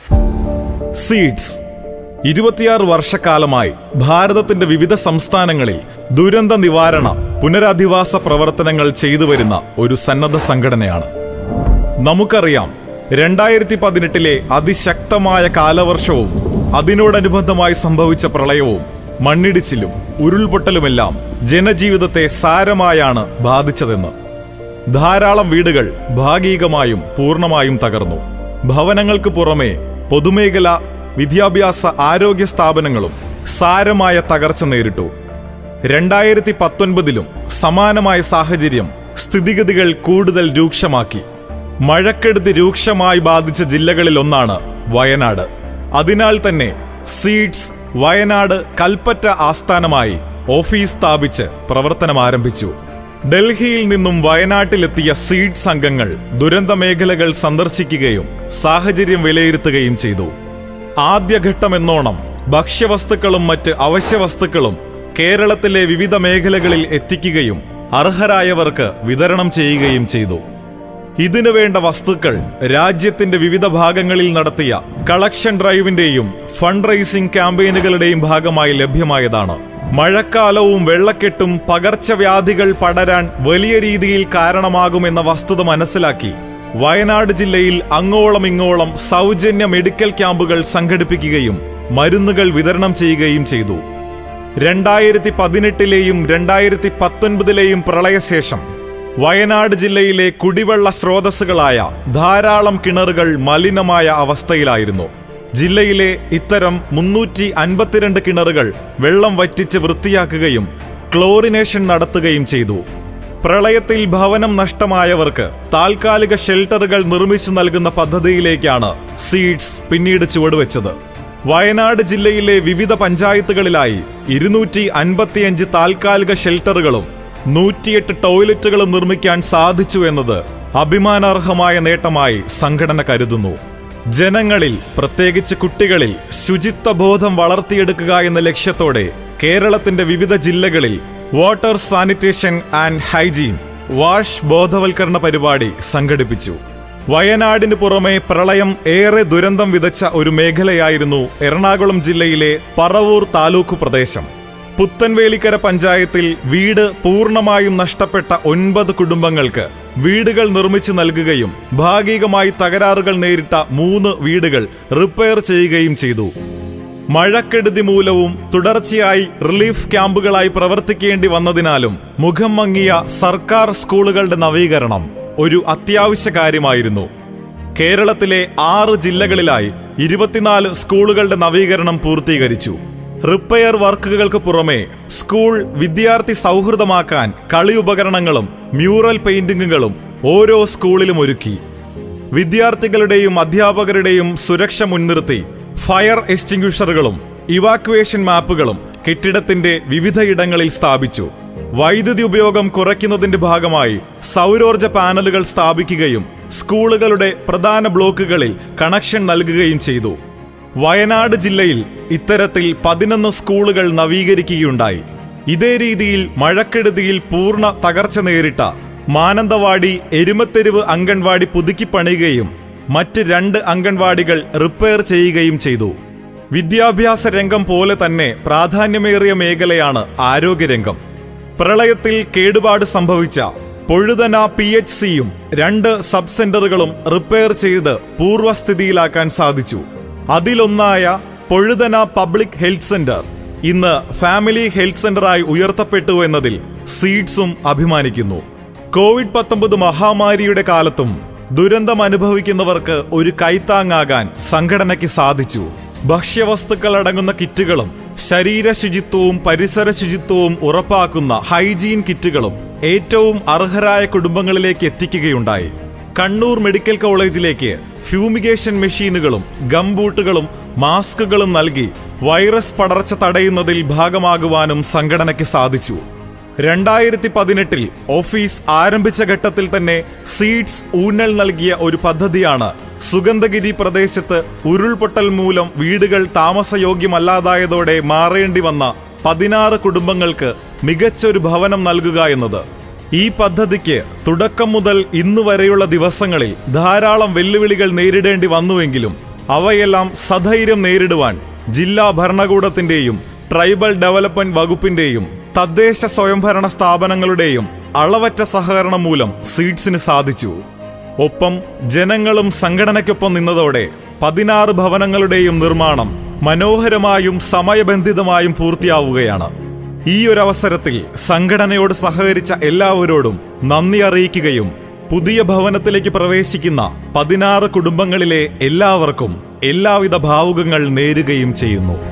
seeds ഇരുപത്തിയാറ് വർഷക്കാലമായി ഭാരതത്തിന്റെ വിവിധ സംസ്ഥാനങ്ങളിൽ ദുരന്ത നിവാരണ പുനരധിവാസ പ്രവർത്തനങ്ങൾ ചെയ്തു വരുന്ന ഒരു സന്നദ്ധ സംഘടനയാണ് നമുക്കറിയാം രണ്ടായിരത്തി പതിനെട്ടിലെ അതിശക്തമായ കാലവർഷവും അതിനോടനുബന്ധമായി സംഭവിച്ച പ്രളയവും മണ്ണിടിച്ചിലും ഉരുൾപൊട്ടലുമെല്ലാം ജനജീവിതത്തെ സാരമായാണ് ബാധിച്ചതെന്ന് ധാരാളം വീടുകൾ ഭാഗികമായും പൂർണ്ണമായും തകർന്നു ഭവനങ്ങൾക്ക് പുറമെ പൊതുമേഖല വിദ്യാഭ്യാസ ആരോഗ്യ സ്ഥാപനങ്ങളും സാരമായ തകർച്ച നേരിട്ടു രണ്ടായിരത്തി പത്തൊൻപതിലും സമാനമായ സാഹചര്യം സ്ഥിതിഗതികൾ കൂടുതൽ രൂക്ഷമാക്കി മഴക്കെടുതി രൂക്ഷമായി ബാധിച്ച ജില്ലകളിൽ ഒന്നാണ് വയനാട് അതിനാൽ തന്നെ സീഡ്സ് വയനാട് കൽപ്പറ്റ ആസ്ഥാനമായി ഓഫീസ് സ്ഥാപിച്ച് പ്രവർത്തനം ആരംഭിച്ചു ഡൽഹിയിൽ നിന്നും വയനാട്ടിലെത്തിയ സീഡ് സംഘങ്ങൾ ദുരന്ത മേഖലകൾ സന്ദർശിക്കുകയും സാഹചര്യം വിലയിരുത്തുകയും ചെയ്തു ആദ്യഘട്ടമെന്നോണം ഭക്ഷ്യവസ്തുക്കളും മറ്റ് അവശ്യവസ്തുക്കളും കേരളത്തിലെ വിവിധ മേഖലകളിൽ എത്തിക്കുകയും അർഹരായവർക്ക് വിതരണം ചെയ്യുകയും ചെയ്തു ഇതിനു വേണ്ട വസ്തുക്കൾ രാജ്യത്തിന്റെ വിവിധ ഭാഗങ്ങളിൽ നടത്തിയ കളക്ഷൻ ഡ്രൈവിന്റെയും ഫണ്ട് റൈസിംഗ് ക്യാമ്പയിനുകളുടെയും ഭാഗമായി ലഭ്യമായതാണ് മഴക്കാലവും വെള്ളക്കെട്ടും പകർച്ചവ്യാധികൾ പടരാൻ വലിയ രീതിയിൽ കാരണമാകുമെന്ന വസ്തുത മനസ്സിലാക്കി വയനാട് ജില്ലയിൽ അങ്ങോളം ഇങ്ങോളം സൗജന്യ മെഡിക്കൽ ക്യാമ്പുകൾ സംഘടിപ്പിക്കുകയും മരുന്നുകൾ വിതരണം ചെയ്യുകയും ചെയ്തു രണ്ടായിരത്തി പതിനെട്ടിലെയും രണ്ടായിരത്തി പത്തൊൻപതിലെയും പ്രളയശേഷം വയനാട് ജില്ലയിലെ കുടിവെള്ള സ്രോതസ്സുകളായ ധാരാളം കിണറുകൾ മലിനമായ അവസ്ഥയിലായിരുന്നു ജില്ലയിലെ ഇത്തരം മുന്നൂറ്റി അൻപത്തിരണ്ട് കിണറുകൾ വെള്ളം വറ്റിച്ച് വൃത്തിയാക്കുകയും ക്ലോറിനേഷൻ നടത്തുകയും ചെയ്തു പ്രളയത്തിൽ ഭവനം നഷ്ടമായവർക്ക് താൽക്കാലിക ഷെൽട്ടറുകൾ നിർമ്മിച്ചു നൽകുന്ന പദ്ധതിയിലേക്കാണ് സീഡ്സ് പിന്നീട് ചുവടുവെച്ചത് വയനാട് ജില്ലയിലെ വിവിധ പഞ്ചായത്തുകളിലായി ഇരുന്നൂറ്റി അൻപത്തിയഞ്ച് താൽക്കാലിക ഷെൽട്ടറുകളും നൂറ്റിയെട്ട് ടോയ്ലറ്റുകളും നിർമ്മിക്കാൻ സാധിച്ചു എന്നത് അഭിമാനാർഹമായ നേട്ടമായി സംഘടന കരുതുന്നു ജനങ്ങളിൽ പ്രത്യേകിച്ച് കുട്ടികളിൽ ശുചിത്വ ബോധം വളർത്തിയെടുക്കുക എന്ന ലക്ഷ്യത്തോടെ കേരളത്തിന്റെ വിവിധ ജില്ലകളിൽ വാട്ടർ സാനിറ്റേഷൻ ആൻഡ് ഹൈജീൻ വാഷ് ബോധവൽക്കരണ പരിപാടി സംഘടിപ്പിച്ചു വയനാടിന് പുറമെ പ്രളയം ഏറെ ദുരന്തം വിതച്ച ഒരു മേഖലയായിരുന്നു എറണാകുളം ജില്ലയിലെ പറവൂർ താലൂക്ക് പ്രദേശം പുത്തൻവേലിക്കര പഞ്ചായത്തിൽ വീട് പൂർണ്ണമായും നഷ്ടപ്പെട്ട ഒൻപത് കുടുംബങ്ങൾക്ക് വീടുകൾ നിർമ്മിച്ചു നൽകുകയും ഭാഗികമായി തകരാറുകൾ നേരിട്ട മൂന്ന് വീടുകൾ റിപ്പയർ ചെയ്യുകയും ചെയ്തു മഴക്കെടുതി മൂലവും തുടർച്ചയായി റിലീഫ് ക്യാമ്പുകളായി പ്രവർത്തിക്കേണ്ടി വന്നതിനാലും മുഖം മങ്ങിയ സർക്കാർ സ്കൂളുകളുടെ നവീകരണം ഒരു അത്യാവശ്യ കാര്യമായിരുന്നു കേരളത്തിലെ ആറ് ജില്ലകളിലായി ഇരുപത്തിനാല് സ്കൂളുകളുടെ നവീകരണം പൂർത്തീകരിച്ചു റിപ്പയർ വർക്കുകൾക്ക് പുറമെ സ്കൂൾ വിദ്യാർത്ഥി സൗഹൃദമാക്കാൻ കളി ഉപകരണങ്ങളും മ്യൂറൽ പെയിന്റിങ്ങുകളും ഓരോ സ്കൂളിലും ഒരുക്കി വിദ്യാർത്ഥികളുടെയും അധ്യാപകരുടെയും സുരക്ഷ മുൻനിർത്തി ഫയർ എക്സ്റ്റിങ്ക്വിഷറുകളും ഇവാക്വേഷൻ മാപ്പുകളും കെട്ടിടത്തിന്റെ വിവിധയിടങ്ങളിൽ സ്ഥാപിച്ചു വൈദ്യുതി ഉപയോഗം കുറയ്ക്കുന്നതിന്റെ ഭാഗമായി സൗരോർജ പാനലുകൾ സ്ഥാപിക്കുകയും സ്കൂളുകളുടെ പ്രധാന ബ്ലോക്കുകളിൽ കണക്ഷൻ നൽകുകയും ചെയ്തു വയനാട് ജില്ലയിൽ ഇത്തരത്തിൽ പതിനൊന്ന് സ്കൂളുകൾ നവീകരിക്കുകയുണ്ടായി ഇതേ രീതിയിൽ മഴക്കെടുതിയിൽ പൂർണ്ണ തകർച്ച നേരിട്ട മാനന്തവാടി എരുമത്തെരുവ് അംഗൻവാടി പുതുക്കിപ്പണിയുകയും മറ്റ് രണ്ട് അംഗൻവാടികൾ റിപ്പയർ ചെയ്യുകയും ചെയ്തു വിദ്യാഭ്യാസ രംഗം പോലെ തന്നെ പ്രാധാന്യമേറിയ മേഖലയാണ് ആരോഗ്യരംഗം പ്രളയത്തിൽ കേടുപാട് സംഭവിച്ച പൊഴുതന പി എച്ച് സിയും രണ്ട് സബ് സെന്ററുകളും റിപ്പയർ ചെയ്ത് പൂർവ്വസ്ഥിതിയിലാക്കാൻ സാധിച്ചു അതിലൊന്നായ പൊഴുതന പബ്ലിക് ഹെൽത്ത് സെന്റർ ഇന്ന് ഫാമിലി ഹെൽത്ത് സെന്ററായി ഉയർത്തപ്പെട്ടു എന്നതിൽ സീഡ്സും അഭിമാനിക്കുന്നു കോവിഡ് പത്തൊമ്പത് മഹാമാരിയുടെ കാലത്തും ദുരന്തം അനുഭവിക്കുന്നവർക്ക് ഒരു കൈത്താങ്ങാകാൻ സംഘടനയ്ക്ക് സാധിച്ചു ഭക്ഷ്യവസ്തുക്കൾ അടങ്ങുന്ന കിറ്റുകളും ശരീര ശുചിത്വവും പരിസര ശുചിത്വവും ഉറപ്പാക്കുന്ന ഹൈജീൻ കിറ്റുകളും ഏറ്റവും അർഹരായ കുടുംബങ്ങളിലേക്ക് എത്തിക്കുകയുണ്ടായി കണ്ണൂർ മെഡിക്കൽ കോളേജിലേക്ക് ഫ്യൂമിഗേഷൻ മെഷീനുകളും ഗംബൂട്ടുകളും മാസ്കുകളും നൽകി വൈറസ് പടർച്ച തടയുന്നതിൽ ഭാഗമാകുവാനും സംഘടനയ്ക്ക് സാധിച്ചു രണ്ടായിരത്തി പതിനെട്ടിൽ ഓഫീസ് ആരംഭിച്ച ഘട്ടത്തിൽ തന്നെ സീഡ്സ് ഊന്നൽ നൽകിയ ഒരു പദ്ധതിയാണ് സുഗന്ധഗിരി പ്രദേശത്ത് ഉരുൾപൊട്ടൽ മൂലം വീടുകൾ താമസയോഗ്യമല്ലാതായതോടെ മാറേണ്ടി വന്ന പതിനാറ് കുടുംബങ്ങൾക്ക് മികച്ചൊരു ഭവനം നൽകുക എന്നത് ഈ പദ്ധതിക്ക് തുടക്കം മുതൽ ഇന്നു വരെയുള്ള ദിവസങ്ങളിൽ ധാരാളം വെല്ലുവിളികൾ നേരിടേണ്ടി വന്നുവെങ്കിലും അവയെല്ലാം സധൈര്യം നേരിടുവാൻ ജില്ലാ ഭരണകൂടത്തിന്റെയും ട്രൈബൽ ഡെവലപ്മെന്റ് വകുപ്പിന്റെയും തദ്ദേശ സ്വയംഭരണ സ്ഥാപനങ്ങളുടെയും അളവറ്റ സഹകരണം മൂലം സീഡ്സിന് സാധിച്ചു ഒപ്പം ജനങ്ങളും സംഘടനയ്ക്കൊപ്പം നിന്നതോടെ പതിനാറ് ഭവനങ്ങളുടെയും നിർമ്മാണം മനോഹരമായും സമയബന്ധിതമായും പൂർത്തിയാവുകയാണ് ഈ ഒരു അവസരത്തിൽ സംഘടനയോട് സഹകരിച്ച എല്ലാവരോടും നന്ദി അറിയിക്കുകയും പുതിയ ഭവനത്തിലേക്ക് പ്രവേശിക്കുന്ന പതിനാറ് കുടുംബങ്ങളിലെ എല്ലാവർക്കും എല്ലാവിധ ഭാവുകങ്ങൾ നേരുകയും ചെയ്യുന്നു